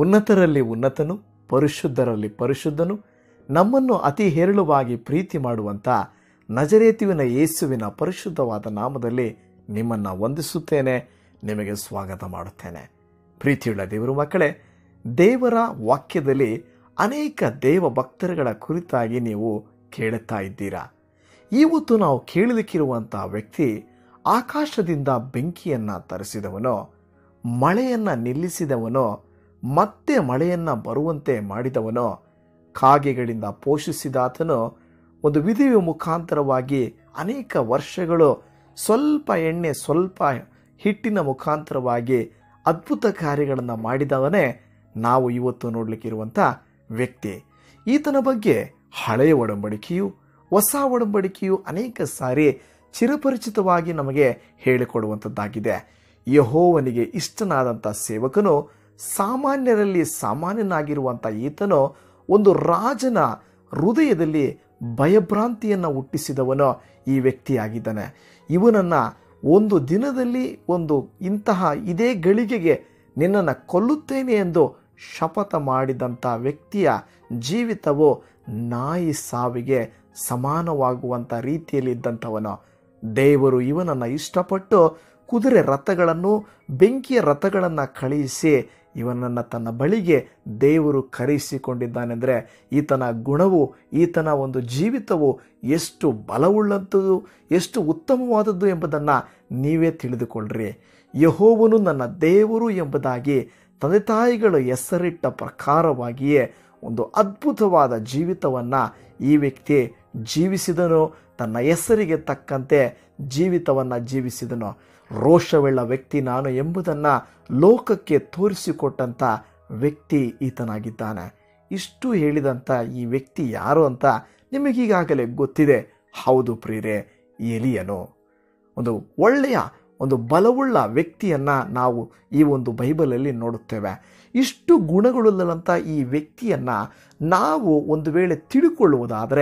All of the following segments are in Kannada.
ಉನ್ನತರಲ್ಲಿ ಉನ್ನತನು ಪರಿಶುದ್ಧರಲ್ಲಿ ಪರಿಶುದ್ಧನು ನಮ್ಮನ್ನು ಅತಿ ಹೇರಳವಾಗಿ ಪ್ರೀತಿ ಮಾಡುವಂಥ ನಜರೇತಿವಿನ ಯೇಸುವಿನ ಪರಿಶುದ್ಧವಾದ ನಾಮದಲ್ಲಿ ನಿಮ್ಮನ್ನು ವಂದಿಸುತ್ತೇನೆ ನಿಮಗೆ ಸ್ವಾಗತ ಮಾಡುತ್ತೇನೆ ಪ್ರೀತಿಯುಳ್ಳ ದೇವರು ಮಕ್ಕಳೇ ದೇವರ ವಾಕ್ಯದಲ್ಲಿ ಅನೇಕ ದೇವ ಭಕ್ತರುಗಳ ಕುರಿತಾಗಿ ನೀವು ಕೇಳುತ್ತಾ ಇದ್ದೀರಾ ಇವತ್ತು ನಾವು ಕೇಳಲಿಕ್ಕಿರುವಂಥ ವ್ಯಕ್ತಿ ಆಕಾಶದಿಂದ ಬೆಂಕಿಯನ್ನು ತರಿಸಿದವನೋ ಮಳೆಯನ್ನು ನಿಲ್ಲಿಸಿದವನೋ ಮತ್ತೆ ಮಳೆಯನ್ನು ಬರುವಂತೆ ಮಾಡಿದವನೋ ಕಾಗೆಗಳಿಂದ ಪೋಷಿಸಿದಾತನೋ ಒಂದು ವಿಧಿಯ ಮುಖಾಂತರವಾಗಿ ಅನೇಕ ವರ್ಷಗಳು ಸ್ವಲ್ಪ ಎಣ್ಣೆ ಸ್ವಲ್ಪ ಹಿಟ್ಟಿನ ಮುಖಾಂತರವಾಗಿ ಅದ್ಭುತ ಕಾರ್ಯಗಳನ್ನು ಮಾಡಿದವನೇ ನಾವು ಇವತ್ತು ನೋಡಲಿಕ್ಕಿರುವಂಥ ವ್ಯಕ್ತಿ ಈತನ ಬಗ್ಗೆ ಹಳೆಯ ಒಡಂಬಡಿಕೆಯು ಹೊಸ ಒಡಂಬಡಿಕೆಯು ಅನೇಕ ಸಾರಿ ಚಿರಪರಿಚಿತವಾಗಿ ನಮಗೆ ಹೇಳಿಕೊಡುವಂಥದ್ದಾಗಿದೆ ಯಹೋವನಿಗೆ ಇಷ್ಟನಾದಂಥ ಸೇವಕನು ಸಾಮಾನ್ಯರಲ್ಲಿ ಸಾಮಾನ್ಯನಾಗಿರುವಂಥ ಈತನು ಒಂದು ರಾಜನ ಹೃದಯದಲ್ಲಿ ಭಯಭ್ರಾಂತಿಯನ್ನು ಹುಟ್ಟಿಸಿದವನು ಈ ವ್ಯಕ್ತಿಯಾಗಿದ್ದಾನೆ ಇವನನ್ನು ಒಂದು ದಿನದಲ್ಲಿ ಒಂದು ಇಂತಹ ಇದೇ ಗಳಿಗೆಗೆ ನಿನ್ನನ್ನು ಕೊಲ್ಲುತ್ತೇನೆ ಎಂದು ಶಪಥ ಮಾಡಿದಂಥ ವ್ಯಕ್ತಿಯ ಜೀವಿತವು ನಾಯಿ ಸಾವಿಗೆ ಸಮಾನವಾಗುವಂಥ ರೀತಿಯಲ್ಲಿ ಇದ್ದಂಥವನು ದೇವರು ಇವನನ್ನು ಇಷ್ಟಪಟ್ಟು ಕುದುರೆ ರಥಗಳನ್ನು ಬೆಂಕಿಯ ರಥಗಳನ್ನು ಕಳುಹಿಸಿ ಇವನನ್ನು ತನ್ನ ಬಳಿಗೆ ದೇವರು ಕರೆಯಿಸಿಕೊಂಡಿದ್ದಾನೆಂದರೆ ಈತನ ಗುಣವು ಈತನ ಒಂದು ಜೀವಿತವು ಎಷ್ಟು ಬಲವುಳ್ಳಂಥದ್ದು ಎಷ್ಟು ಉತ್ತಮವಾದದ್ದು ಎಂಬುದನ್ನು ನೀವೇ ತಿಳಿದುಕೊಳ್ಳ್ರಿ ಯಹೋವನು ನನ್ನ ದೇವರು ಎಂಬುದಾಗಿ ತಂದೆ ತಾಯಿಗಳು ಹೆಸರಿಟ್ಟ ಪ್ರಕಾರವಾಗಿಯೇ ಒಂದು ಅದ್ಭುತವಾದ ಜೀವಿತವನ್ನು ಈ ವ್ಯಕ್ತಿ ಜೀವಿಸಿದನು ತನ್ನ ಹೆಸರಿಗೆ ತಕ್ಕಂತೆ ಜೀವಿತವನ್ನು ಜೀವಿಸಿದನು ರೋಷವುಳ್ಳ ವ್ಯಕ್ತಿ ನಾನು ಎಂಬುದನ್ನು ಲೋಕಕ್ಕೆ ತೋರಿಸಿಕೊಟ್ಟಂಥ ವ್ಯಕ್ತಿ ಈತನಾಗಿದ್ದಾನೆ ಇಷ್ಟು ಹೇಳಿದಂಥ ಈ ವ್ಯಕ್ತಿ ಯಾರು ಅಂತ ನಿಮಗೀಗಾಗಲೇ ಗೊತ್ತಿದೆ ಹೌದು ಪ್ರಿಯರೇ ಎಲಿಯನು ಒಂದು ಒಳ್ಳೆಯ ಒಂದು ಬಲವುಳ್ಳ ವ್ಯಕ್ತಿಯನ್ನು ನಾವು ಈ ಒಂದು ಬೈಬಲಲ್ಲಿ ನೋಡುತ್ತೇವೆ ಇಷ್ಟು ಗುಣಗಳುಳ್ಳಂಥ ಈ ವ್ಯಕ್ತಿಯನ್ನು ನಾವು ಒಂದು ವೇಳೆ ತಿಳ್ಕೊಳ್ಳುವುದಾದರೆ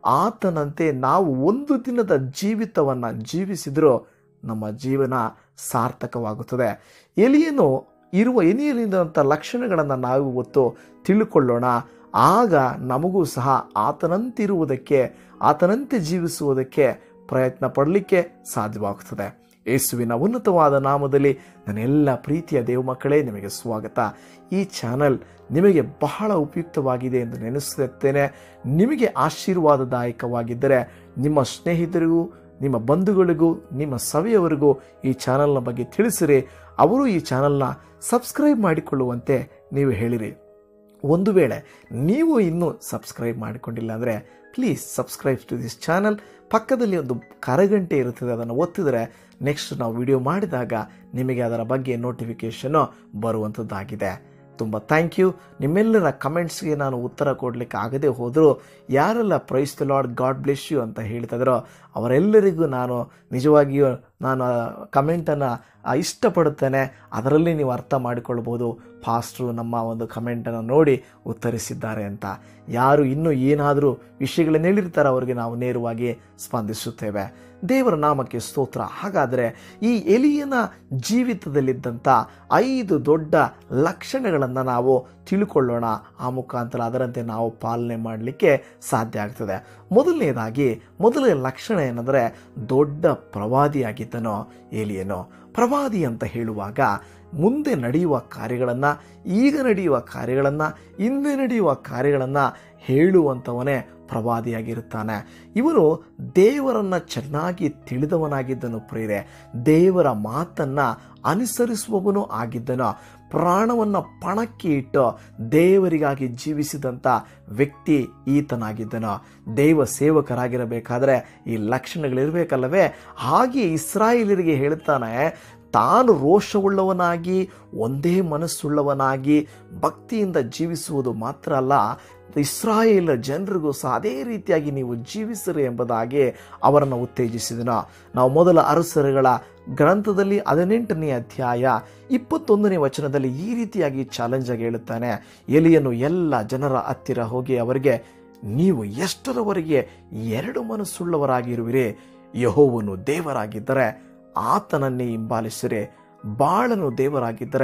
ಆತನಂತೆ ನಾವು ಒಂದು ದಿನದ ಜೀವಿತವನ್ನು ಜೀವಿಸಿದರೂ ನಮ್ಮ ಜೀವನ ಸಾರ್ಥಕವಾಗುತ್ತದೆ ಎಲಿಯನು ಇರುವ ಎನಿಯಲಿಂದಂಥ ಲಕ್ಷಣಗಳನ್ನು ನಾವು ಇವತ್ತು ತಿಳ್ಕೊಳ್ಳೋಣ ಆಗ ನಮಗೂ ಸಹ ಆತನಂತಿರುವುದಕ್ಕೆ ಆತನಂತೆ ಜೀವಿಸುವುದಕ್ಕೆ ಪ್ರಯತ್ನ ಪಡಲಿಕ್ಕೆ ಸಾಧ್ಯವಾಗುತ್ತದೆ ಯೇಸುವಿನ ಉನ್ನತವಾದ ನಾಮದಲ್ಲಿ ನನ್ನೆಲ್ಲ ಪ್ರೀತಿಯ ದೇವ ಮಕ್ಕಳೇ ನಿಮಗೆ ಸ್ವಾಗತ ಈ ಚಾನಲ್ ನಿಮಗೆ ಬಹಳ ಉಪಯುಕ್ತವಾಗಿದೆ ಎಂದು ನೆನೆಸುತ್ತೇನೆ ನಿಮಗೆ ಆಶೀರ್ವಾದದಾಯಕವಾಗಿದ್ದರೆ ನಿಮ್ಮ ಸ್ನೇಹಿತರಿಗೂ ನಿಮ್ಮ ಬಂಧುಗಳಿಗೂ ನಿಮ್ಮ ಸಭೆಯವರಿಗೂ ಈ ಚಾನಲ್ನ ಬಗ್ಗೆ ತಿಳಿಸಿರಿ ಅವರು ಈ ಚಾನಲ್ನ ಸಬ್ಸ್ಕ್ರೈಬ್ ಮಾಡಿಕೊಳ್ಳುವಂತೆ ನೀವು ಹೇಳಿರಿ ಒಂದು ವೇಳೆ ನೀವು ಇನ್ನೂ ಸಬ್ಸ್ಕ್ರೈಬ್ ಮಾಡಿಕೊಂಡಿಲ್ಲ ಅಂದರೆ please subscribe to this channel ಪಕ್ಕದಲ್ಲಿ ಒಂದು ಕರಗಂಟೆ ಇರುತ್ತದೆ ಅದನ್ನು ಒತ್ತಿದರೆ ನೆಕ್ಸ್ಟ್ ನಾವು ವಿಡಿಯೋ ಮಾಡಿದಾಗ ನಿಮಗೆ ಅದರ ಬಗ್ಗೆ ನೋಟಿಫಿಕೇಷನ್ನು ಬರುವಂಥದ್ದಾಗಿದೆ ತುಂಬ ಥ್ಯಾಂಕ್ ಯು ನಿಮ್ಮೆಲ್ಲರ ಕಮೆಂಟ್ಸ್ಗೆ ನಾನು ಉತ್ತರ ಕೊಡಲಿಕ್ಕೆ ಆಗದೆ ಹೋದರೂ ಯಾರೆಲ್ಲ praise the Lord God bless you ಅಂತ ಹೇಳ್ತಿದ್ರೋ ಅವರೆಲ್ಲರಿಗೂ ನಾನು ನಿಜವಾಗಿಯೂ ನಾನು ಕಮೆಂಟನ್ನು ಇಷ್ಟಪಡುತ್ತೇನೆ ಅದರಲ್ಲಿ ನೀವು ಅರ್ಥ ಮಾಡಿಕೊಳ್ಬೋದು ಫಾಸ್ಟ್ರು ನಮ್ಮ ಒಂದು ಕಮೆಂಟನ್ನು ನೋಡಿ ಉತ್ತರಿಸಿದ್ದಾರೆ ಅಂತ ಯಾರು ಇನ್ನೂ ಏನಾದರೂ ವಿಷಯಗಳನ್ನ ಹೇಳಿರ್ತಾರೆ ಅವರಿಗೆ ನಾವು ನೇರವಾಗಿ ಸ್ಪಂದಿಸುತ್ತೇವೆ ದೇವರ ನಾಮಕ್ಕೆ ಸ್ತೋತ್ರ ಹಾಗಾದರೆ ಈ ಎಲಿಯನ ಜೀವಿತದಲ್ಲಿದ್ದಂಥ ಐದು ದೊಡ್ಡ ಲಕ್ಷಣಗಳನ್ನು ನಾವು ತಿಳ್ಕೊಳ್ಳೋಣ ಆ ಮುಖಾಂತರ ಅದರಂತೆ ನಾವು ಪಾಲನೆ ಮಾಡಲಿಕ್ಕೆ ಸಾಧ್ಯ ಆಗ್ತದೆ ಮೊದಲನೇದಾಗಿ ಮೊದಲನೇ ಲಕ್ಷಣ ಏನಂದರೆ ದೊಡ್ಡ ಪ್ರವಾದಿಯಾಗಿದ್ದನೋ ಏಲಿಯನೋ ಪ್ರವಾದಿ ಅಂತ ಹೇಳುವಾಗ ಮುಂದೆ ನಡೆಯುವ ಕಾರ್ಯಗಳನ್ನು ಈಗ ನಡೆಯುವ ಕಾರ್ಯಗಳನ್ನು ಹಿಂದೆ ನಡೆಯುವ ಕಾರ್ಯಗಳನ್ನು ಹೇಳುವಂಥವನೇ ಪ್ರವಾದಿಯಾಗಿರುತ್ತಾನೆ ಇವನು ದೇವರನ್ನು ಚೆನ್ನಾಗಿ ತಿಳಿದವನಾಗಿದ್ದನು ಪ್ರೇರೆ ದೇವರ ಮಾತನ್ನು ಅನುಸರಿಸುವವನು ಆಗಿದ್ದನು ಪ್ರಾಣವನ್ನು ಪಣಕ್ಕೆ ಇಟ್ಟು ದೇವರಿಗಾಗಿ ಜೀವಿಸಿದಂಥ ವ್ಯಕ್ತಿ ಈತನಾಗಿದ್ದನು ದೇವ ಸೇವಕರಾಗಿರಬೇಕಾದ್ರೆ ಈ ಲಕ್ಷಣಗಳಿರಬೇಕಲ್ಲವೇ ಹಾಗೆ ಇಸ್ರಾಯೇಲರಿಗೆ ಹೇಳ್ತಾನೆ ತಾನು ರೋಷವುಳ್ಳವನಾಗಿ ಒಂದೇ ಮನಸ್ಸುಳ್ಳವನಾಗಿ ಭಕ್ತಿಯಿಂದ ಜೀವಿಸುವುದು ಮಾತ್ರ ಅಲ್ಲ ಇಸ್ರಾಯೇಲ್ ಜನರಿಗೂ ಸಹ ಅದೇ ರೀತಿಯಾಗಿ ನೀವು ಜೀವಿಸಿರಿ ಎಂಬುದಾಗಿ ಅವರನ್ನು ಉತ್ತೇಜಿಸಿದನು ನಾವು ಮೊದಲ ಅರಸರುಗಳ ಗ್ರಂಥದಲ್ಲಿ ಹದಿನೆಂಟನೇ ಅಧ್ಯಾಯ ಇಪ್ಪತ್ತೊಂದನೇ ವಚನದಲ್ಲಿ ಈ ರೀತಿಯಾಗಿ ಚಾಲೆಂಜ್ ಆಗಿ ಹೇಳುತ್ತಾನೆ ಎಲಿಯನ್ನು ಎಲ್ಲ ಜನರ ಹತ್ತಿರ ಹೋಗಿ ಅವರಿಗೆ ನೀವು ಎಷ್ಟರವರೆಗೆ ಎರಡು ಮನಸ್ಸುಳ್ಳವರಾಗಿರುವಿರಿ ಯಹೋವನು ದೇವರಾಗಿದ್ದರೆ ಆತನನ್ನೇ ಹಿಂಬಾಲಿಸಿರಿ ಬಾಳನು ದೇವರಾಗಿದ್ದರೆ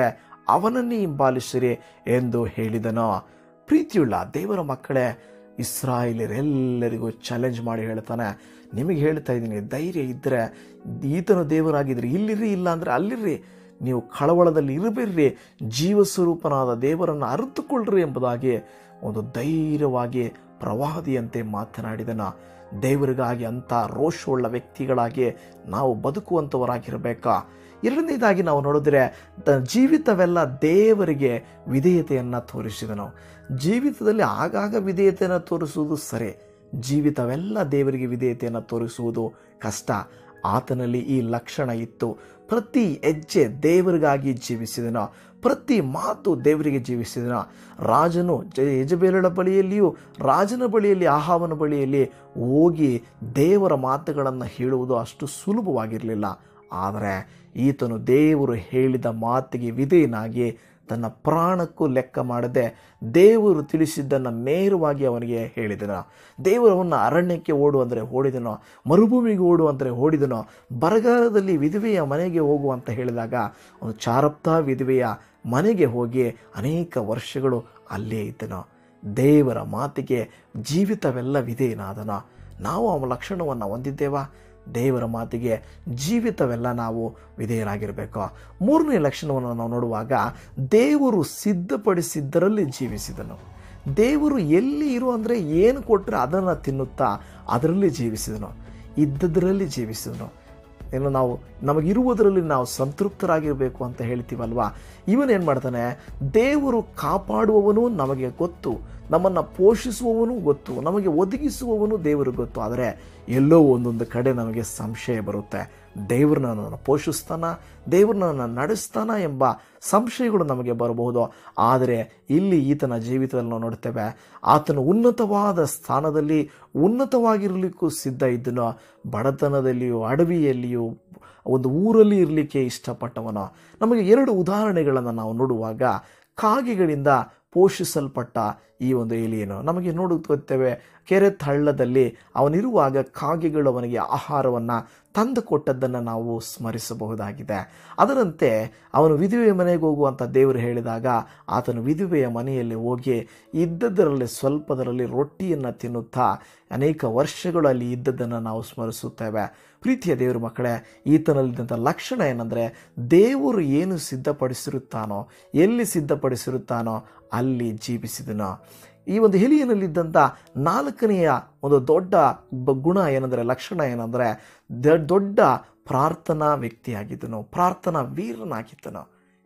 ಅವನನ್ನೇ ಹಿಂಬಾಲಿಸಿರಿ ಎಂದು ಹೇಳಿದನು ಪ್ರೀತಿಯುಳ್ಳ ದೇವರ ಮಕ್ಕಳೇ ಇಸ್ರಾಯೇಲರೆಲ್ಲರಿಗೂ ಚಾಲೆಂಜ್ ಮಾಡಿ ಹೇಳ್ತಾನೆ ನಿಮಗೆ ಹೇಳ್ತಾ ಇದ್ದೀನಿ ಧೈರ್ಯ ಇದ್ದರೆ ಈತನು ದೇವರಾಗಿದ್ದರೆ ಇಲ್ಲಿರ್ರಿ ಇಲ್ಲ ಅಂದರೆ ಅಲ್ಲಿರ್ರಿ ನೀವು ಕಳವಳದಲ್ಲಿ ಇರಬೇಡ್ರಿ ಜೀವಸ್ವರೂಪನಾದ ದೇವರನ್ನು ಅರಿತುಕೊಳ್ಳ್ರಿ ಎಂಬುದಾಗಿ ಒಂದು ಧೈರ್ಯವಾಗಿ ಪ್ರವಾದಿಯಂತೆ ಮಾತನಾಡಿದನ ದೇವರಿಗಾಗಿ ಅಂಥ ರೋಷವುಳ್ಳ ವ್ಯಕ್ತಿಗಳಾಗಿ ನಾವು ಬದುಕುವಂಥವರಾಗಿರಬೇಕಾ ಎರಡನೇದಾಗಿ ನಾವು ನೋಡಿದ್ರೆ ತ- ಜೀವಿತವೆಲ್ಲ ದೇವರಿಗೆ ವಿಧೇಯತೆಯನ್ನು ತೋರಿಸಿದನು ಜೀವಿತದಲ್ಲಿ ಆಗಾಗ ವಿಧೇಯತೆಯನ್ನು ತೋರಿಸುವುದು ಸರಿ ಜೀವಿತವೆಲ್ಲ ದೇವರಿಗೆ ವಿಧೇಯತೆಯನ್ನು ತೋರಿಸುವುದು ಕಷ್ಟ ಆತನಲ್ಲಿ ಈ ಲಕ್ಷಣ ಇತ್ತು ಪ್ರತಿ ಹೆಜ್ಜೆ ದೇವರಿಗಾಗಿ ಜೀವಿಸಿದನು ಪ್ರತಿ ಮಾತು ದೇವರಿಗೆ ಜೀವಿಸಿದನ ರಾಜನು ಜ- ಯಜಬೇಲಳ ಬಳಿಯಲ್ಲಿಯೂ ರಾಜನ ಬಳಿಯಲ್ಲಿ ಆಹಾವನ ಬಳಿಯಲ್ಲಿ ಹೋಗಿ ದೇವರ ಮಾತುಗಳನ್ನು ಹೇಳುವುದು ಅಷ್ಟು ಸುಲಭವಾಗಿರಲಿಲ್ಲ ಆದರೆ ಈತನು ದೇವರು ಹೇಳಿದ ಮಾತಿಗೆ ವಿಧೇಯನಾಗಿ ತನ್ನ ಪ್ರಾಣಕ್ಕೂ ಲೆಕ್ಕ ಮಾಡದೆ ದೇವರು ತಿಳಿಸಿದ್ದನ್ನು ನೇರವಾಗಿ ಅವನಿಗೆ ಹೇಳಿದನು ದೇವರವನ್ನು ಅರಣ್ಯಕ್ಕೆ ಓಡು ಅಂದರೆ ಓಡಿದನೋ ಮರುಭೂಮಿಗೆ ಓಡು ಅಂದರೆ ಓಡಿದನೋ ಬರಗಾಲದಲ್ಲಿ ವಿಧವೆಯ ಮನೆಗೆ ಹೋಗು ಅಂತ ಹೇಳಿದಾಗ ಒಂದು ಚಾರಪ್ತಾ ವಿಧವೆಯ ಮನೆಗೆ ಹೋಗಿ ಅನೇಕ ವರ್ಷಗಳು ಅಲ್ಲೇ ಇದ್ದನು ದೇವರ ಮಾತಿಗೆ ಜೀವಿತವೆಲ್ಲ ವಿಧೇಯನಾದನ ನಾವು ಅವನ ಲಕ್ಷಣವನ್ನು ಹೊಂದಿದ್ದೇವಾ ದೇವರ ಮಾತಿಗೆ ಜೀವಿತವೆಲ್ಲ ನಾವು ವಿಧೇಯರಾಗಿರಬೇಕು ಮೂರನೇ ಲಕ್ಷಣವನ್ನು ನಾವು ನೋಡುವಾಗ ದೇವರು ಸಿದ್ಧಪಡಿಸಿದ್ದರಲ್ಲಿ ಜೀವಿಸಿದನು ದೇವರು ಎಲ್ಲಿ ಇರು ಅಂದರೆ ಏನು ಕೊಟ್ಟರೆ ಅದನ್ನು ತಿನ್ನುತ್ತಾ ಅದರಲ್ಲಿ ಜೀವಿಸಿದನು ಇದ್ದದರಲ್ಲಿ ಜೀವಿಸಿದನು ಏನು ನಾವು ನಮಗಿರುವುದರಲ್ಲಿ ನಾವು ಸಂತೃಪ್ತರಾಗಿರಬೇಕು ಅಂತ ಹೇಳ್ತೀವಲ್ವಾ ಇವನೇನು ಮಾಡ್ತಾನೆ ದೇವರು ಕಾಪಾಡುವವನು ನಮಗೆ ಗೊತ್ತು ನಮ್ಮನ್ನು ಪೋಷಿಸುವವನು ಗೊತ್ತು ನಮಗೆ ಒದಗಿಸುವವನು ದೇವರು ಗೊತ್ತು ಆದರೆ ಎಲ್ಲೋ ಒಂದೊಂದು ಕಡೆ ನಮಗೆ ಸಂಶಯ ಬರುತ್ತೆ ದೇವ್ರನ್ನ ನನ್ನನ್ನು ಪೋಷಿಸ್ತಾನ ದೇವ್ರನ್ನ ನನ್ನ ನಡೆಸ್ತಾನ ಎಂಬ ಸಂಶಯಗಳು ನಮಗೆ ಬರಬಹುದು ಆದರೆ ಇಲ್ಲಿ ಈತನ ಜೀವಿತದಲ್ಲಿ ನಾವು ನೋಡ್ತೇವೆ ಆತನು ಉನ್ನತವಾದ ಸ್ಥಾನದಲ್ಲಿ ಉನ್ನತವಾಗಿರಲಿಕ್ಕೂ ಸಿದ್ಧ ಇದ್ದನು ಬಡತನದಲ್ಲಿಯೂ ಅಡವಿಯಲ್ಲಿಯೂ ಒಂದು ಊರಲ್ಲಿ ಇರಲಿಕ್ಕೆ ಇಷ್ಟಪಟ್ಟವನು ನಮಗೆ ಎರಡು ಉದಾಹರಣೆಗಳನ್ನು ನಾವು ನೋಡುವಾಗ ಕಾಗೆಗಳಿಂದ ಪೋಷಿಸಲ್ಪಟ್ಟ ಈ ಒಂದು ಎಲಿಯನು ನಮಗೆ ನೋಡುತ್ತೇವೆ ಕೆರೆ ಹಳ್ಳದಲ್ಲಿ ಅವನಿರುವಾಗ ಕಾಗೆಗಳು ಅವನಿಗೆ ಆಹಾರವನ್ನು ತಂದು ಕೊಟ್ಟದ್ದನ್ನು ನಾವು ಸ್ಮರಿಸಬಹುದಾಗಿದೆ ಅದರಂತೆ ಅವನು ವಿಧವೆಯ ಮನೆಗೆ ಹೋಗುವಂಥ ದೇವರು ಹೇಳಿದಾಗ ಆತನು ವಿಧವೆಯ ಮನೆಯಲ್ಲಿ ಹೋಗಿ ಇದ್ದದರಲ್ಲಿ ಸ್ವಲ್ಪದರಲ್ಲಿ ರೊಟ್ಟಿಯನ್ನು ತಿನ್ನುತ್ತಾ ಅನೇಕ ವರ್ಷಗಳು ಅಲ್ಲಿ ಇದ್ದದ್ದನ್ನು ನಾವು ಸ್ಮರಿಸುತ್ತೇವೆ ಪ್ರೀತಿಯ ದೇವರು ಮಕ್ಕಳೇ ಈತನಲ್ಲಿದ್ದಂಥ ಲಕ್ಷಣ ಏನಂದರೆ ದೇವರು ಏನು ಸಿದ್ಧಪಡಿಸಿರುತ್ತಾನೋ ಎಲ್ಲಿ ಸಿದ್ಧಪಡಿಸಿರುತ್ತಾನೋ ಅಲ್ಲಿ ಜೀವಿಸಿದನು ಈ ಒಂದು ಎಲಿಯನಲ್ಲಿದ್ದಂಥ ನಾಲ್ಕನೆಯ ಒಂದು ದೊಡ್ಡ ಬ- ಗುಣ ಏನಂದರೆ ಲಕ್ಷಣ ಏನಂದರೆ ದ- ದೊಡ್ಡ ಪ್ರಾರ್ಥನಾ ವ್ಯಕ್ತಿಯಾಗಿದ್ದನು ಪ್ರಾರ್ಥನಾ ವೀರನಾಗಿದ್ದನು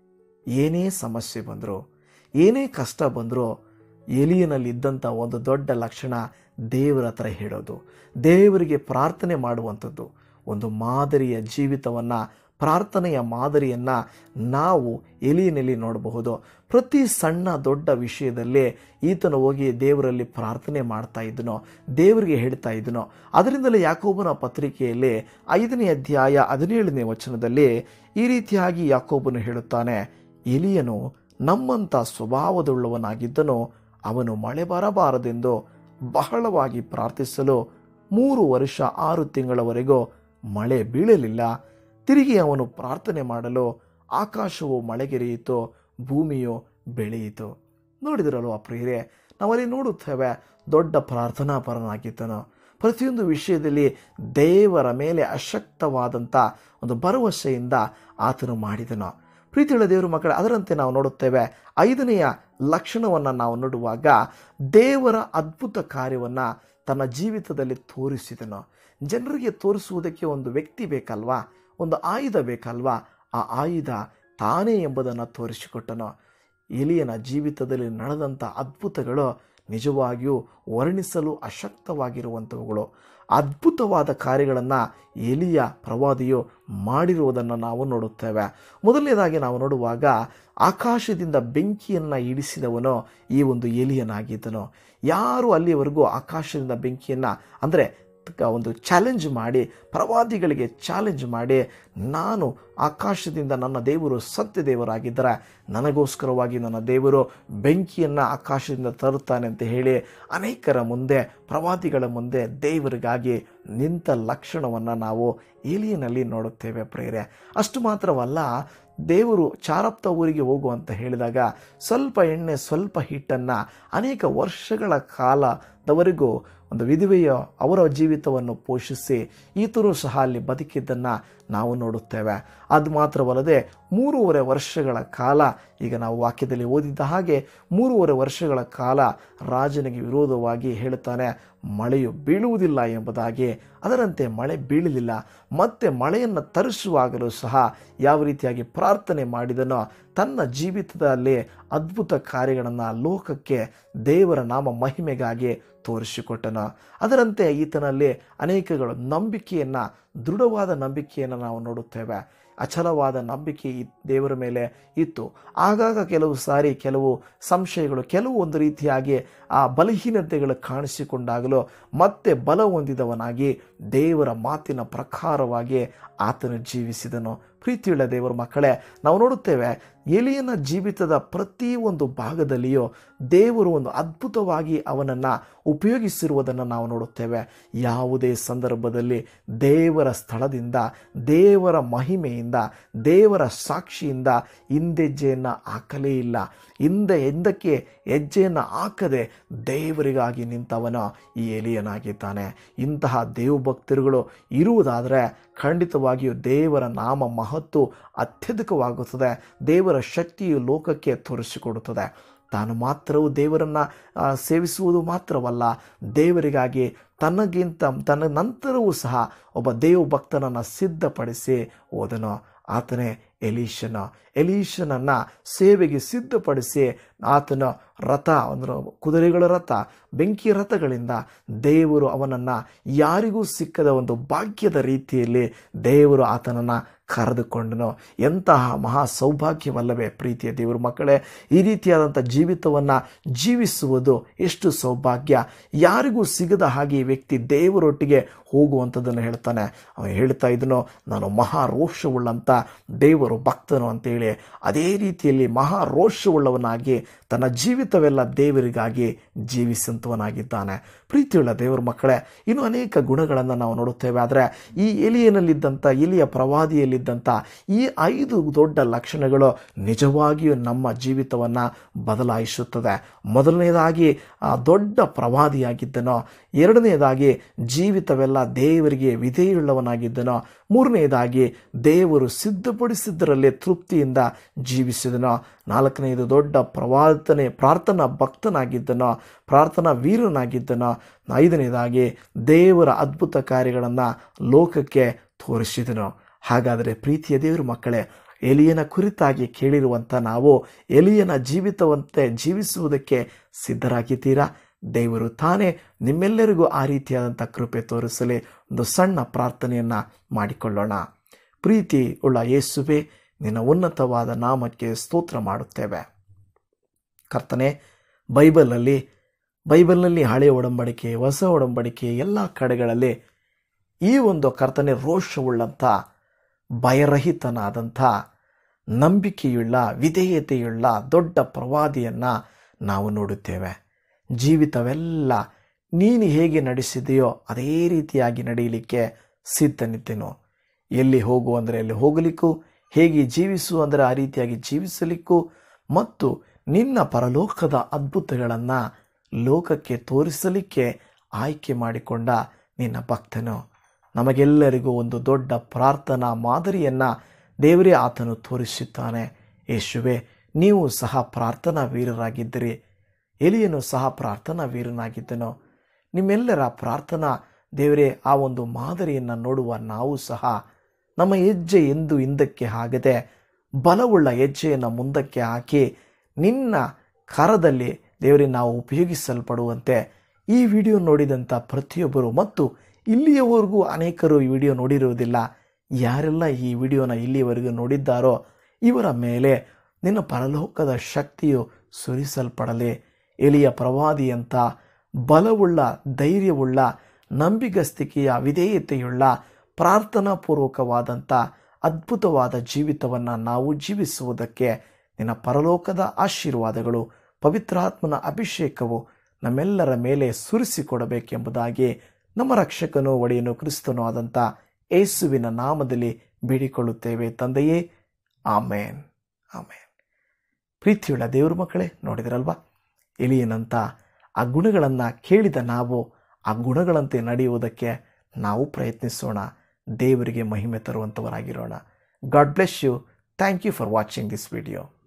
ಏನೇ ಸಮಸ್ಯೆ ಬಂದರೂ ಏನೇ ಕಷ್ಟ ಬಂದರೂ ಎಲಿಯನಲ್ಲಿದ್ದಂಥ ಒಂದು ದೊಡ್ಡ ಲಕ್ಷಣ ದೇವರ ಹತ್ರ ಹೇಳೋದು ದೇವರಿಗೆ ಪ್ರಾರ್ಥನೆ ಮಾಡುವಂಥದ್ದು ಒಂದು ಮಾದರಿಯ ಜೀವಿತವನ್ನು ಪ್ರಾರ್ಥನೆಯ ಮಾದರಿಯನ್ನು ನಾವು ಎಲಿಯನಲ್ಲಿ ನೋಡಬಹುದು ಪ್ರತಿ ಸಣ್ಣ ದೊಡ್ಡ ವಿಷಯದಲ್ಲಿ ಈತನು ಹೋಗಿ ದೇವರಲ್ಲಿ ಪ್ರಾರ್ಥನೆ ಮಾಡ್ತಾ ಇದ್ದನೋ ದೇವರಿಗೆ ಹೇಳ್ತಾ ಇದ್ದನೋ ಅದರಿಂದಲೇ ಯಾಕೋಬನ ಪತ್ರಿಕೆಯಲ್ಲಿ ಐದನೇ ಅಧ್ಯಾಯ ಹದಿನೇಳನೇ ವಚನದಲ್ಲಿ ಈ ರೀತಿಯಾಗಿ ಯಾಕೋಬನು ಹೇಳುತ್ತಾನೆ ಎಲಿಯನು ನಮ್ಮಂಥ ಸ್ವಭಾವದುಳ್ಳವನಾಗಿದ್ದನು ಅವನು ಮಳೆ ಬರಬಾರದೆಂದು ಬಹಳವಾಗಿ ಪ್ರಾರ್ಥಿಸಲು ಮೂರು ವರ್ಷ ಆರು ತಿಂಗಳವರೆಗೂ ಮಳೆ ಬೀಳಲಿಲ್ಲ ತಿರುಗಿ ಅವನು ಪ್ರಾರ್ಥನೆ ಮಾಡಲು ಆಕಾಶವು ಮಳೆಗೆರೆಯಿತು ಭೂಮಿಯು ಬೆಳೆಯಿತು ನೋಡಿದಿರಲ್ವ ಪ್ರಿಯರೇ ನಾವಲ್ಲಿ ನೋಡುತ್ತೇವೆ ದೊಡ್ಡ ಪ್ರಾರ್ಥನಾ ಪರನಾಗಿದ್ದನು ಪ್ರತಿಯೊಂದು ವಿಷಯದಲ್ಲಿ ದೇವರ ಮೇಲೆ ಅಶಕ್ತವಾದಂಥ ಒಂದು ಭರವಸೆಯಿಂದ ಆತನು ಮಾಡಿದನು ಪ್ರೀತಿಯುಳ್ಳ ದೇವರು ಮಕ್ಕಳ ಅದರಂತೆ ನಾವು ನೋಡುತ್ತೇವೆ ಐದನೆಯ ಲಕ್ಷಣವನ್ನು ನಾವು ನೋಡುವಾಗ ದೇವರ ಅದ್ಭುತ ಕಾರ್ಯವನ್ನು ತನ್ನ ಜೀವಿತದಲ್ಲಿ ತೋರಿಸಿದನು ಜನರಿಗೆ ತೋರಿಸುವುದಕ್ಕೆ ಒಂದು ವ್ಯಕ್ತಿ ಬೇಕಲ್ವಾ ಒಂದು ಆಯುಧ ಬೇಕಲ್ವಾ ಆ ಆಯುಧ ತಾನೇ ಎಂಬುದನ್ನು ತೋರಿಸಿಕೊಟ್ಟನು ಎಲಿಯನ ಜೀವಿತದಲ್ಲಿ ನಡೆದಂಥ ಅದ್ಭುತಗಳು ನಿಜವಾಗಿಯೂ ವರ್ಣಿಸಲು ಅಶಕ್ತವಾಗಿರುವಂಥವುಗಳು ಅದ್ಭುತವಾದ ಕಾರ್ಯಗಳನ್ನು ಎಲಿಯ ಪ್ರವಾದಿಯು ಮಾಡಿರುವುದನ್ನು ನಾವು ನೋಡುತ್ತೇವೆ ಮೊದಲನೇದಾಗಿ ನಾವು ನೋಡುವಾಗ ಆಕಾಶದಿಂದ ಬೆಂಕಿಯನ್ನು ಇಳಿಸಿದವನು ಈ ಒಂದು ಎಲಿಯನಾಗಿದ್ದನು ಯಾರು ಅಲ್ಲಿವರೆಗೂ ಆಕಾಶದಿಂದ ಬೆಂಕಿಯನ್ನು ಅಂದರೆ ಒಂದು ಚಾಲೆಂಜ್ ಮಾಡಿ ಪ್ರವಾದಿಗಳಿಗೆ ಚಾಲೆಂಜ್ ಮಾಡಿ ನಾನು ಆಕಾಶದಿಂದ ನನ್ನ ದೇವರು ಸತ್ಯ ದೇವರಾಗಿದ್ದರೆ ನನಗೋಸ್ಕರವಾಗಿ ನನ್ನ ದೇವರು ಬೆಂಕಿಯನ್ನು ಆಕಾಶದಿಂದ ತರುತ್ತಾನೆ ಅಂತ ಹೇಳಿ ಅನೇಕರ ಮುಂದೆ ಪ್ರವಾದಿಗಳ ಮುಂದೆ ದೇವರಿಗಾಗಿ ನಿಂತ ಲಕ್ಷಣವನ್ನು ನಾವು ಏಲಿಯನಲ್ಲಿ ನೋಡುತ್ತೇವೆ ಪ್ರೇರೆ ಅಷ್ಟು ಮಾತ್ರವಲ್ಲ ದೇವರು ಚಾರಪ್ತ ಊರಿಗೆ ಹೋಗು ಅಂತ ಹೇಳಿದಾಗ ಸ್ವಲ್ಪ ಎಣ್ಣೆ ಸ್ವಲ್ಪ ಹಿಟ್ಟನ್ನು ಅನೇಕ ವರ್ಷಗಳ ಕಾಲದವರೆಗೂ ಒಂದು ವಿಧವೆಯ ಅವರ ಜೀವಿತವನ್ನು ಪೋಷಿಸಿ ಈತನು ಸಹ ಅಲ್ಲಿ ಬದುಕಿದ್ದನ್ನು ನಾವು ನೋಡುತ್ತೇವೆ ಅದು ಮಾತ್ರವಲ್ಲದೆ ಮೂರುವರೆ ವರ್ಷಗಳ ಕಾಲ ಈಗ ನಾವು ವಾಕ್ಯದಲ್ಲಿ ಓದಿದ್ದ ಹಾಗೆ ಮೂರುವರೆ ವರ್ಷಗಳ ಕಾಲ ರಾಜನಿಗೆ ವಿರೋಧವಾಗಿ ಹೇಳುತ್ತಾನೆ ಮಳೆಯು ಬೀಳುವುದಿಲ್ಲ ಎಂಬುದಾಗಿ ಅದರಂತೆ ಮಳೆ ಬೀಳಲಿಲ್ಲ ಮತ್ತೆ ಮಳೆಯನ್ನು ತರಿಸುವಾಗಲೂ ಸಹ ಯಾವ ರೀತಿಯಾಗಿ ಪ್ರಾರ್ಥನೆ ಮಾಡಿದನೋ ತನ್ನ ಜೀವಿತದಲ್ಲಿ ಅದ್ಭುತ ಕಾರ್ಯಗಳನ್ನು ಲೋಕಕ್ಕೆ ದೇವರ ನಾಮ ಮಹಿಮೆಗಾಗಿ ತೋರಿಸಿಕೊಟ್ಟನು ಅದರಂತೆ ಈತನಲ್ಲಿ ಅನೇಕಗಳು ನಂಬಿಕೆಯನ್ನು ದೃಢವಾದ ನಂಬಿಕೆಯನ್ನು ನಾವು ನೋಡುತ್ತೇವೆ ಅಚಲವಾದ ನಂಬಿಕೆ ಈ ದೇವರ ಮೇಲೆ ಇತ್ತು ಆಗಾಗ ಕೆಲವು ಸಾರಿ ಕೆಲವು ಸಂಶಯಗಳು ಕೆಲವು ಒಂದು ರೀತಿಯಾಗಿ ಆ ಬಲಹೀನತೆಗಳು ಕಾಣಿಸಿಕೊಂಡಾಗಲೂ ಮತ್ತೆ ಬಲ ಹೊಂದಿದವನಾಗಿ ದೇವರ ಮಾತಿನ ಪ್ರಕಾರವಾಗಿ ಆತನು ಜೀವಿಸಿದನು ಪ್ರೀತಿಯುಳ್ಳ ದೇವರ ಮಕ್ಕಳೇ ನಾವು ನೋಡುತ್ತೇವೆ ಎಲಿಯನ ಜೀವಿತದ ಪ್ರತಿ ಒಂದು ಭಾಗದಲ್ಲಿಯೂ ದೇವರು ಒಂದು ಅದ್ಭುತವಾಗಿ ಅವನನ್ನು ಉಪಯೋಗಿಸಿರುವುದನ್ನು ನಾವು ನೋಡುತ್ತೇವೆ ಯಾವುದೇ ಸಂದರ್ಭದಲ್ಲಿ ದೇವರ ಸ್ಥಳದಿಂದ ದೇವರ ಮಹಿಮೆಯಿಂದ ದೇವರ ಸಾಕ್ಷಿಯಿಂದ ಹಿಂದೆಜ್ಜೆಯನ್ನು ಹಾಕಲೇ ಇಲ್ಲ ಹಿಂದೆ ಹಿಂದಕ್ಕೆ ಹೆಜ್ಜೆಯನ್ನು ಹಾಕದೆ ದೇವರಿಗಾಗಿ ನಿಂತವನ ಈ ಎಲಿಯನಾಗಿದ್ದಾನೆ ಇಂತಹ ದೇವಭಕ್ತರುಗಳು ಇರುವುದಾದರೆ ಖಂಡಿತವಾಗಿಯೂ ದೇವರ ನಾಮ ಮಹತ್ತು ಅತ್ಯಧಿಕವಾಗುತ್ತದೆ ದೇವರ ಶಕ್ತಿಯು ಲೋಕಕ್ಕೆ ತೋರಿಸಿಕೊಡುತ್ತದೆ ತಾನು ಮಾತ್ರವೂ ದೇವರನ್ನು ಸೇವಿಸುವುದು ಮಾತ್ರವಲ್ಲ ದೇವರಿಗಾಗಿ ತನಗಿಂತ ತನ್ನ ನಂತರವೂ ಸಹ ಒಬ್ಬ ದೇವಭಕ್ತನನ್ನು ಸಿದ್ಧಪಡಿಸಿ ಹೋದನು ಆತನೇ ಎಲೀಶನ ಎಲೀಶನನ್ನು ಸೇವೆಗೆ ಸಿದ್ಧಪಡಿಸಿ ಆತನ ರಥ ಅಂದ್ರೆ ಕುದುರೆಗಳ ರಥ ಬೆಂಕಿ ರಥಗಳಿಂದ ದೇವರು ಅವನನ್ನು ಯಾರಿಗೂ ಸಿಕ್ಕದ ಒಂದು ಭಾಗ್ಯದ ರೀತಿಯಲ್ಲಿ ದೇವರು ಆತನನ್ನು ಕರೆದುಕೊಂಡನು ಎಂತಹ ಮಹಾ ಸೌಭಾಗ್ಯವಲ್ಲವೇ ಪ್ರೀತಿಯ ದೇವರ ಮಕ್ಕಳೇ ಈ ರೀತಿಯಾದಂಥ ಜೀವಿತವನ್ನು ಜೀವಿಸುವುದು ಎಷ್ಟು ಸೌಭಾಗ್ಯ ಯಾರಿಗೂ ಸಿಗದ ಹಾಗೆ ಈ ವ್ಯಕ್ತಿ ದೇವರೊಟ್ಟಿಗೆ ಹೋಗುವಂಥದ್ದನ್ನು ಹೇಳ್ತಾನೆ ಅವನು ಹೇಳ್ತಾ ಇದ್ದನು ನಾನು ಮಹಾ ರೋಷವುಳ್ಳಂಥ ದೇವರು ಭಕ್ತನು ಅಂತೇಳಿ ಅದೇ ರೀತಿಯಲ್ಲಿ ಮಹಾ ರೋಷವುಳ್ಳವನಾಗಿ ತನ್ನ ಜೀವಿತವೆಲ್ಲ ದೇವರಿಗಾಗಿ ಜೀವಿಸಂತವನಾಗಿದ್ದಾನೆ ಪ್ರೀತಿಯುಳ್ಳ ದೇವರ ಮಕ್ಕಳೇ ಇನ್ನು ಅನೇಕ ಗುಣಗಳನ್ನು ನಾವು ನೋಡುತ್ತೇವೆ ಆದರೆ ಈ ಎಲಿಯನಲ್ಲಿದ್ದಂಥ ಎಲಿಯ ಪ್ರವಾದಿಯಲ್ಲಿದ್ದಂಥ ಈ ಐದು ದೊಡ್ಡ ಲಕ್ಷಣಗಳು ನಿಜವಾಗಿಯೂ ನಮ್ಮ ಜೀವಿತವನ್ನು ಬದಲಾಯಿಸುತ್ತದೆ ಮೊದಲನೇದಾಗಿ ಆ ದೊಡ್ಡ ಪ್ರವಾದಿಯಾಗಿದ್ದನೋ ಎರಡನೇದಾಗಿ ಜೀವಿತವೆಲ್ಲ ದೇವರಿಗೆ ವಿಧೇಯುಳ್ಳವನಾಗಿದ್ದನೋ ಮೂರನೆಯದಾಗಿ ದೇವರು ಸಿದ್ಧಪಡಿಸಿದ್ದರಲ್ಲಿ ತೃಪ್ತಿಯಿಂದ ಜೀವಿಸಿದನೋ ನಾಲ್ಕನೆಯದು ದೊಡ್ಡ ಪ್ರವಾದನೆ ಪ್ರಾರ್ಥನಾ ಭಕ್ತನಾಗಿದ್ದನೋ ಪ್ರಾರ್ಥನಾ ವೀರನಾಗಿದ್ದನೋ ಐದನೇದಾಗಿ ದೇವರ ಅದ್ಭುತ ಕಾರ್ಯಗಳನ್ನು ಲೋಕಕ್ಕೆ ತೋರಿಸಿದನು ಹಾಗಾದರೆ ಪ್ರೀತಿಯ ದೇವರ ಮಕ್ಕಳೇ ಎಲಿಯನ ಕುರಿತಾಗಿ ಕೇಳಿರುವಂಥ ನಾವು ಎಲಿಯನ ಜೀವಿತವಂತೆ ಜೀವಿಸುವುದಕ್ಕೆ ಸಿದ್ಧರಾಗಿದ್ದೀರಾ ದೇವರು ತಾನೇ ನಿಮ್ಮೆಲ್ಲರಿಗೂ ಆ ರೀತಿಯಾದಂಥ ಕೃಪೆ ತೋರಿಸಲಿ ಒಂದು ಸಣ್ಣ ಪ್ರಾರ್ಥನೆಯನ್ನು ಮಾಡಿಕೊಳ್ಳೋಣ ಪ್ರೀತಿ ಉಳ್ಳ ಯೇಸುವೆ ನಿನ್ನ ಉನ್ನತವಾದ ನಾಮಕ್ಕೆ ಸ್ತೋತ್ರ ಮಾಡುತ್ತೇವೆ ಕರ್ತನೆ ಬೈಬಲಲ್ಲಿ ಬೈಬಲ್ನಲ್ಲಿ ಹಳೆಯ ಒಡಂಬಡಿಕೆ ಹೊಸ ಒಡಂಬಡಿಕೆ ಎಲ್ಲ ಕಡೆಗಳಲ್ಲಿ ಈ ಒಂದು ಕರ್ತನೆ ರೋಷವುಳ್ಳಂಥ ಭಯರಹಿತನಾದಂಥ ನಂಬಿಕೆಯುಳ್ಳ ವಿಧೇಯತೆಯುಳ್ಳ ದೊಡ್ಡ ಪ್ರವಾದಿಯನ್ನು ನಾವು ನೋಡುತ್ತೇವೆ ಜೀವಿತವೆಲ್ಲ ನೀನು ಹೇಗೆ ನಡೆಸಿದೆಯೋ ಅದೇ ರೀತಿಯಾಗಿ ನಡೆಯಲಿಕ್ಕೆ ಸಿದ್ಧನಿದ್ದೆನು ಎಲ್ಲಿ ಹೋಗು ಅಂದರೆ ಎಲ್ಲಿ ಹೋಗಲಿಕ್ಕೂ ಹೇಗೆ ಜೀವಿಸು ಅಂದರೆ ಆ ರೀತಿಯಾಗಿ ಜೀವಿಸಲಿಕ್ಕೂ ಮತ್ತು ನಿನ್ನ ಪರಲೋಕದ ಅದ್ಭುತಗಳನ್ನು ಲೋಕಕ್ಕೆ ತೋರಿಸಲಿಕ್ಕೆ ಆಯ್ಕೆ ಮಾಡಿಕೊಂಡ ನಿನ್ನ ಭಕ್ತನು ನಮಗೆಲ್ಲರಿಗೂ ಒಂದು ದೊಡ್ಡ ಪ್ರಾರ್ಥನಾ ಮಾದರಿಯನ್ನು ದೇವರೇ ಆತನು ತೋರಿಸುತ್ತಾನೆ ಯೇಸುವೆ ನೀವು ಸಹ ಪ್ರಾರ್ಥನಾ ವೀರರಾಗಿದ್ದಿರಿ ಎಲಿಯನು ಸಹ ಪ್ರಾರ್ಥನಾ ವೀರನಾಗಿದ್ದನು ನಿಮ್ಮೆಲ್ಲರ ಪ್ರಾರ್ಥನಾ ದೇವರೇ ಆ ಒಂದು ಮಾದರಿಯನ್ನು ನೋಡುವ ನಾವು ಸಹ ನಮ್ಮ ಹೆಜ್ಜೆ ಎಂದು ಹಿಂದಕ್ಕೆ ಆಗದೆ ಬಲವುಳ್ಳ ಹೆಜ್ಜೆಯನ್ನು ಮುಂದಕ್ಕೆ ಹಾಕಿ ನಿನ್ನ ಕರದಲ್ಲಿ ದೇವರೇ ನಾವು ಉಪಯೋಗಿಸಲ್ಪಡುವಂತೆ ಈ ವಿಡಿಯೋ ನೋಡಿದಂಥ ಪ್ರತಿಯೊಬ್ಬರು ಮತ್ತು ಇಲ್ಲಿಯವರೆಗೂ ಅನೇಕರು ಈ ವಿಡಿಯೋ ನೋಡಿರುವುದಿಲ್ಲ ಯಾರೆಲ್ಲ ಈ ವಿಡಿಯೋನ ಇಲ್ಲಿಯವರೆಗೂ ನೋಡಿದ್ದಾರೋ ಇವರ ಮೇಲೆ ನಿನ್ನ ಪರಲೋಕದ ಶಕ್ತಿಯು ಸುರಿಸಲ್ಪಡಲಿ ಎಲಿಯ ಪ್ರವಾದಿಯಂಥ ಬಲವುಳ್ಳ ಧೈರ್ಯವುಳ್ಳ ನಂಬಿಗಸ್ತಿಕೆಯ ವಿಧೇಯತೆಯುಳ್ಳ ಪ್ರಾರ್ಥನಾಪೂರ್ವಕವಾದಂಥ ಅದ್ಭುತವಾದ ಜೀವಿತವನ್ನು ನಾವು ಜೀವಿಸುವುದಕ್ಕೆ ನಿನ್ನ ಪರಲೋಕದ ಆಶೀರ್ವಾದಗಳು ಪವಿತ್ರಾತ್ಮನ ಅಭಿಷೇಕವು ನಮ್ಮೆಲ್ಲರ ಮೇಲೆ ಸುರಿಸಿಕೊಡಬೇಕೆಂಬುದಾಗಿ ನಮ್ಮ ರಕ್ಷಕನು ಒಡೆಯನು ಕ್ರಿಸ್ತನೂ ಆದಂಥ ಏಸುವಿನ ನಾಮದಲ್ಲಿ ಬೇಡಿಕೊಳ್ಳುತ್ತೇವೆ ತಂದೆಯೇ ಆಮೇನ್ ಆಮೇನ್ ಪ್ರೀತಿಯುಳ್ಳ ದೇವ್ರ ಮಕ್ಕಳೇ ನೋಡಿದ್ರಲ್ವಾ ಎಲಿಯನಂತ ಆ ಗುಣಗಳನ್ನು ಕೇಳಿದ ನಾವು ಆ ಗುಣಗಳಂತೆ ನಡೆಯುವುದಕ್ಕೆ ನಾವು ಪ್ರಯತ್ನಿಸೋಣ ದೇವರಿಗೆ ಮಹಿಮೆ ತರುವಂಥವರಾಗಿರೋಣ God bless you thank you for watching this video